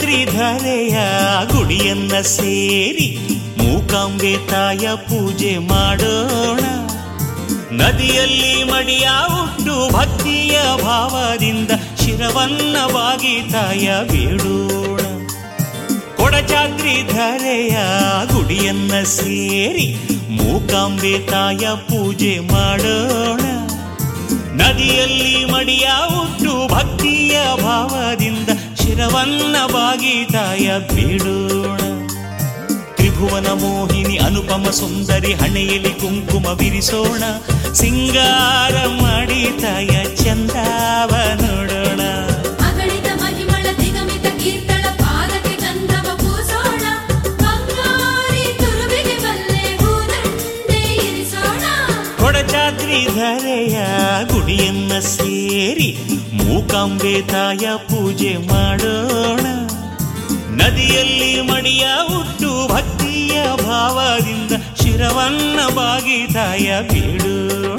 ಕೊಡಚಾದ್ರಿ ಧರೆಯ ಗುಡಿಯನ್ನ ಸೇರಿ ಮೂಕಾಂಬೆ ತಾಯ ಪೂಜೆ ಮಾಡೋಣ ನದಿಯಲ್ಲಿ ಮಡಿಯ ಉಟ್ಟು ಭಕ್ತಿಯ ಭಾವದಿಂದ ಶಿರವನ್ನ ಬಾಗಿ ತಾಯ ಬೇಡೋಣ ಕೊಡಚಾದ್ರಿ ಧರೆಯ ಗುಡಿಯನ್ನ ಸೇರಿ ಮೂಕಾಂಬೆ ತಾಯ ಪೂಜೆ ಮಾಡೋಣ ನದಿಯಲ್ಲಿ ಮಡಿಯ ಉಟ್ಟು ಭಕ್ತಿಯ ಭಾವದಿಂದ ಶಿರವನ್ನ ಬಾಗಿ ತಾಯ ಬೇಡೋಣ ತ್ರಿಭುವನ ಮೋಹಿನಿ ಅನುಪಮ ಸುಂದರಿ ಹಣೆಯಲ್ಲಿ ಕುಂಕುಮ ಬಿರಿಸೋಣ ಸಿಂಗಾರ ಮಾಡಿ ತಾಯ ಚಂದಾವ ನೋಡೋಣ ಅಗಣಿತ ಮಹಿಮಳ ದಿಗಮಿತ ಕೀರ್ತಳ ಪಾದಕ್ಕೆ ಗಂಧವ ಪೂಸೋಣ ಬಂಗಾರಿ ತುರುವಿಗೆ ಬಲ್ಲೆ ಹೂದಂಡೆ ಇರಿಸೋಣ ಕೊಡಚಾದ್ರಿ ಧರೆಯ ಗುಡಿಯನ್ನ ಸೇರಿ ಮೂಕಾಂಬೆ ತಾಯ ಪೂಜೆ ಮಾಡೋಣ ನದಿಯಲ್ಲಿ ಮಡಿಯ ಉಟ್ಟು ಭಕ್ತಿಯ ಭಾವದಿಂದ ಶಿರವನ್ನ ಬಾಗಿ ತಾಯ ಬೇಡೋಣ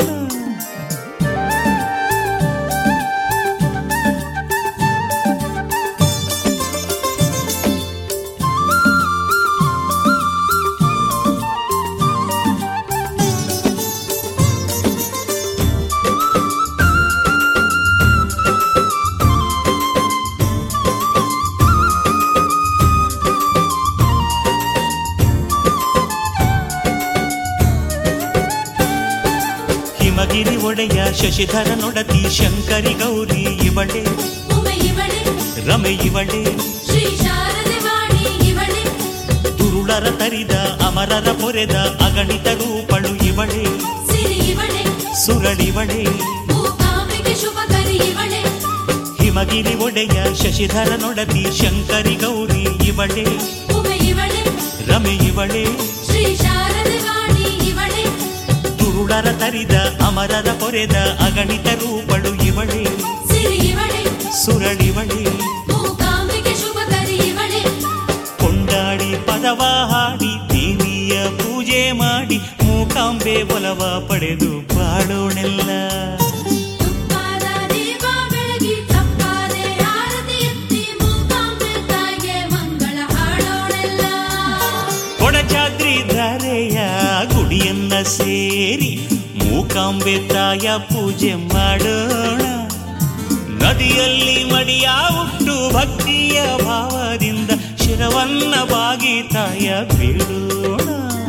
ಹಿಮಗಿರಿ ಒಡೆಯ ಶಶಿಧರ ನೊಡತಿ ಶಂಕರಿ ಗೌರಿ ಇವಳೆ ಉಮೆ ಇವಳೆ ರಮೆ ಇವಳೆ ಶ್ರೀ ಶಾರದೆ ವಾಣಿ ಇವಳೆ ದುರುಳರ ತರಿದ ಅಮರರ ಪೊರೆದ ಅಗಣಿತ ರೂಪಳು ಇವಳೆ ಸಿರಿ ಇವಳೆ ಸುರಳಿವಳೆ ಮೂಕಾಂಬಿಕೆ ಶುಭಕರಿ ಇವಳೆ ಹಿಮಗಿರಿ ಒಡೆಯ ಶಶಿಧರ ನೊಡತಿ ಶಂಕರಿ ಗೌರಿ ಇವಳೆ ಉಮೆ ಇವಳೆ ರಮೆ ಇವಳೆ ಶ್ರೀ ಶಾರದೆ ವಾಣಿ ಇವಳೆ ದುರುಳರ ತರಿದ ಅಮರರ ಪೊರೆದ ಅಗಣಿತ ರೂಪಳು ಇವಳೆ ಸಿರಿ ಇವಳೆ ಸುರಳಿವಳೆ ಮೂಕಾಂಬಿಕೆ ಶುಭಕರಿ ಇವಳೆ ಕೊಂಡಾಡಿ ಪದವ ಹಾಡಿ ದೇವಿಯ ಪೂಜೆ ಮಾಡಿ ಮೂಕಾಂಬೆ ಒಲವ ಪಡೆದು ಬಾಡೋಣೆಲ್ಲ ತುಪ್ಪಾದ ದೀಪ ಬೆಳಗಿ ತಪ್ಪಾದೆ ಆರತಿ ಎತ್ತಿ ಮೂಕಾಂಬೆ ತಾಯಿಗೆ ಮಂಗಳ ಹಾಡೋಣೆಲ್ಲ ಕೊಡಚಾದ್ರಿ ಧರೆಯ ಗುಡಿಯನ್ನ ಸೇರಿ ಮೂಕಾಂಬೆ ತಾಯ ಪೂಜೆ ಮಾಡೋಣ ನದಿಯಲ್ಲಿ ಮಡಿಯ ಉಟ್ಟು ಭಕ್ತಿಯ ಭಾವದಿಂದ ಶಿರವನ್ನ ಬಾಗಿ ತಾಯ ಬೀಡೋಣ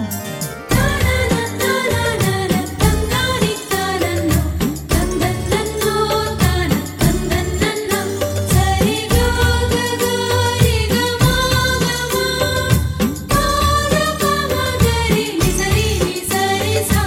ತಂಗಾನಿ ತಾನನ್ನು ತಂದನ್ನೋ ತಾನ ತಂದನ್ನೋ ಸರಿ ಗೋಗ ಗೋರಿ ಗಮ ಪಾದ ಪಮ ಗರಿ ನಿಸರಿ ನಿಸರಿ ಸಾ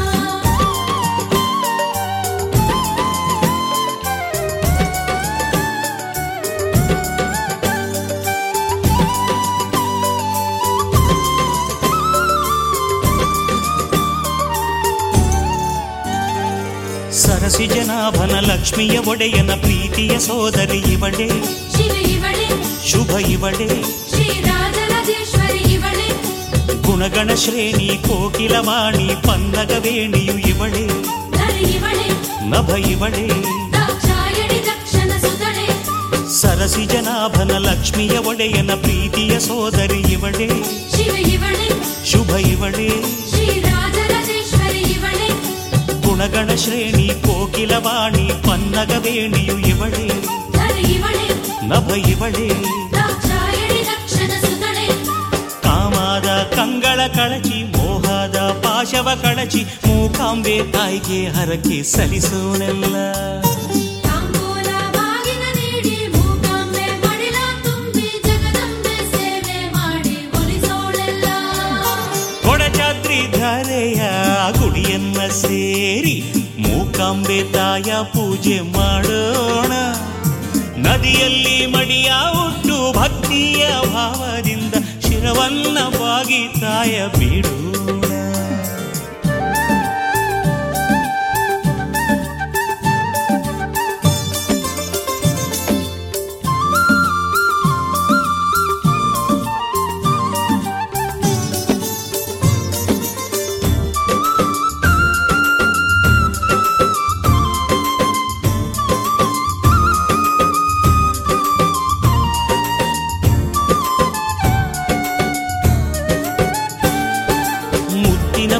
ಸರಸಿ ಜನಾಭನ ಲಕ್ಷ್ಮಿಯ ಒಡೆಯನ ಪ್ರೀತಿಯ ಸೋದರಿ ಇವಳೆ ಶಿವ ಇವಳೆ ಶುಭ ಇವಳೆ ಶ್ರೀ ರಾಜರಾಜೇಶ್ವರಿ ಇವಳೆ ಗುಣಗಣ ಶ್ರೇಣಿ ಕೋಕಿಲವಾಣಿ ಪನ್ನಗವೇಣಿಯು ಇವಳೆ ಧರಿ ಇವಳೆ ನಭ ಇವಳೆ ದಾಕ್ಷಾಯಣಿ ದಕ್ಷನ ಸುತಳೆ ಸರಸಿ ಜನಾಭನ ಲಕ್ಷ್ಮಿಯ ಒಡೆಯನ ಪ್ರೀತಿಯ ಸೋದರಿ ಇವಳೆ ಶಿವ ಇವಳೆ ಶುಭ ಇವಳೆ ಶ್ರೀ ರಾಜರಾಜೇಶ್ವರಿ ಇವಳೆ ಗುಣಗಣ ಶ್ರೇಣಿ ಕೋಕಿಲವಾಣಿ ಪನ್ನಗವೇಣಿಯು ಇವಳೆ ಧರಿ ಇವಳೆ ನಭ ಇವಳೆ ದಾಕ್ಷಾಯಣಿ ದಕ್ಷನ ಸುತಳೆ ಕಾಮಾದ ಕಂಗಳ ಕಳಚಿ ಮೋಹದ ಪಾಶವ ಕಳಚಿ ಮೂಕಾಂಬೆ ತಾಯಿಗೆ ಹರಕೆ ಸಲಿಸೋನೆಲ್ಲ ತಾಂಬೂಲ ಬಾಗಿನ ನೀಡಿ ಮೂಕಾಂಬೆ ಮಡಿಲ ತುಂಬಿ ಜಗದಂಬೆ ಸೇವೆ ಮಾಡಿ ಒಲಿಸೋಳೆಲ್ಲ ಕೊಡಚಾದ್ರಿ ಧರೆಯ ಗುಡಿಯನ್ನ ಸೇರಿ ಮೂಕಾಂಬೆ ತಾಯ ಪೂಜೆ ಮಾಡೋಣ ನದಿಯಲ್ಲಿ ಮಡಿಯ ಉಟ್ಟು ಭಕ್ತಿಯ ಭಾವದಿಂದ ಶಿರವನ್ನ ಬಾಗಿ ತಾಯ ಬಿಡೋಣ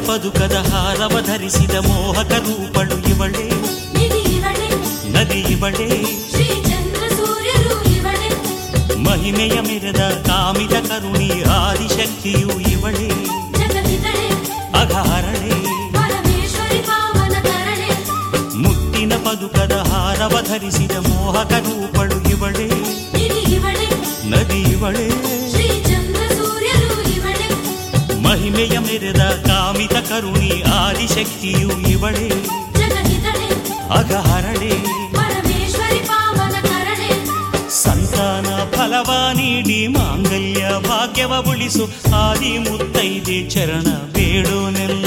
ಪದುಕದ ಹಾರವ ಧರಿಸಿದ ಮೋಹಕ ರೂಪಳು ಇವಳೇ ನಿಧಿ ಇವಳೆ ನದಿ ಇವಳೇ ಶ್ರೀ ಚಂದ್ರ ಸೂರ್ಯರು ಇವಳೆ ಮಹಿಮೆಯ ಮೆರೆದ ಕಾಮಿತ ಕರುಣಿ ಆದಿಶಕ್ತಿಯು ಇವಳೇ ಜಗದಿತಳೆ ಅಘಾರಳೆ ಪರಮೇಶ್ವರಿ ಪಾವನ ಕರಳೆ ಮುತ್ತಿನ ಪದುಕದ ಹಾರವ ಧರಿಸಿದ ಮೋಹಕ ರೂಪಳು ಇವಳೇ ನಿಧಿ ಇವಳೆ ನದಿ ಇವಳೇ ಶ್ರೀ ಚಂದ್ರ ಸೂರ್ಯರು ಇವಳೆ ಮಹಿಮೆಯ ಮೆರೆದ ಕಾಮಿತ ಕರುಣಿ ಆದಿಶಕ್ತಿಯು ಇವಳೇ ಜಗದಿತಳೆ ಅಘಹರಳೆ ಪರಮೇಶ್ವರಿ ಪಾವನ ಕರಳೆ ಸಂತಾನ ಫಲವ ನೀಡಿ ಮಾಂಗಲ್ಯ ಭಾಗ್ಯವ ಉಳಿಸು ಆದಿ ಮುತ್ತೈದೆ ಚರಣ ಬೇಡೋನೆಲ್ಲ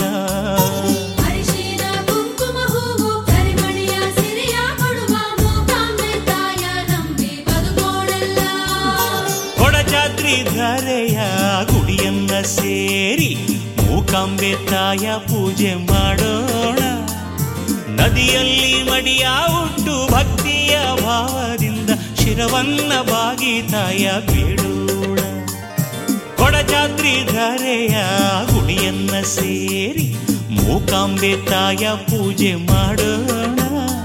ಅರಿಶಿನ ಕುಂಕುಮ ಹೂವು ಕರಿಮಣಿಯ ಸಿರಿಯ ಕೊಡುವ ಮೂಕಾಂಬೆ ತಾಯ ನಂಬಿ ಬದುಕೋಣೆಲ್ಲ ಕೊಡಚಾದ್ರಿ ಧರೆಯ ಗುಡಿಯನ್ನ ಸೇರಿ ಮೂಕಾಂಬೆ ತಾಯ ಪೂಜೆ ಮಾಡೋಣ ನದಿಯಲ್ಲಿ ಮಡಿಯ ಉಟ್ಟು ಭಕ್ತಿಯ ಭಾವದಿಂದ ಶಿರವನ್ನ ಬಾಗಿ ತಾಯ ಬೇಡೋಣ ಕೊಡಚಾದ್ರಿ ಧರೆಯ ಗುಡಿಯನ್ನ ಸೇರಿ ಮೂಕಾಂಬೆ ತಾಯ ಪೂಜೆ ಮಾಡೋಣ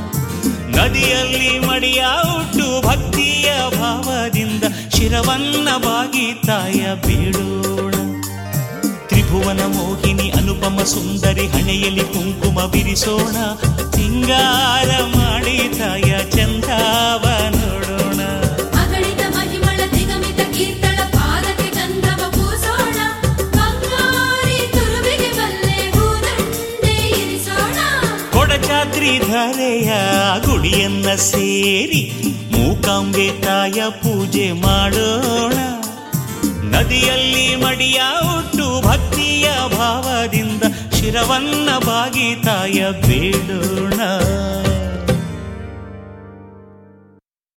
ನದಿಯಲ್ಲಿ ಮಡಿಯ ಉಟ್ಟು ಭಕ್ತಿಯ ಭಾವದಿಂದ ಶಿರವನ್ನ ಬಾಗಿ ತಾಯ ಬೇಡೋಣ ತ್ರಿಭುವನ ಮೋಹಿನಿ ಅನುಪಮ ಸುಂದರಿ ಹಣೆಯಲ್ಲಿ ಕುಂಕುಮ ಬಿರಿಸೋಣ ಸಿಂಗಾರ ಮಾಡಿ ತಾಯ ಚಂದಾವ ನೋಡೋಣ ಅಗಣಿತ ಮಹಿಮಳ ದಿಗಮಿತ ಕೀರ್ತಳ ಪಾದಕ್ಕೆ ಗಂಧವ ಪೂಸೋಣ ಬಂಗಾರಿ ತುರುವಿಗೆ ಬಲ್ಲೆ ಹೂದಂಡೆ ಇರಿಸೋಣ ಕೊಡಚಾದ್ರಿ ಧರೆಯ ಗುಡಿಯನ್ನ ಸೇರಿ ಮೂಕಾಂಬೆ ತಾಯ ಪೂಜೆ ಮಾಡೋಣ ನದಿಯಲ್ಲಿ ಮಡಿಯ ಉಟ್ಟು ಭಕ್ತಿಯ ಭಾವದಿಂದ ಶಿರವನ್ನ ಬಾಗಿ ತಾಯ ಬೇಡೋಣ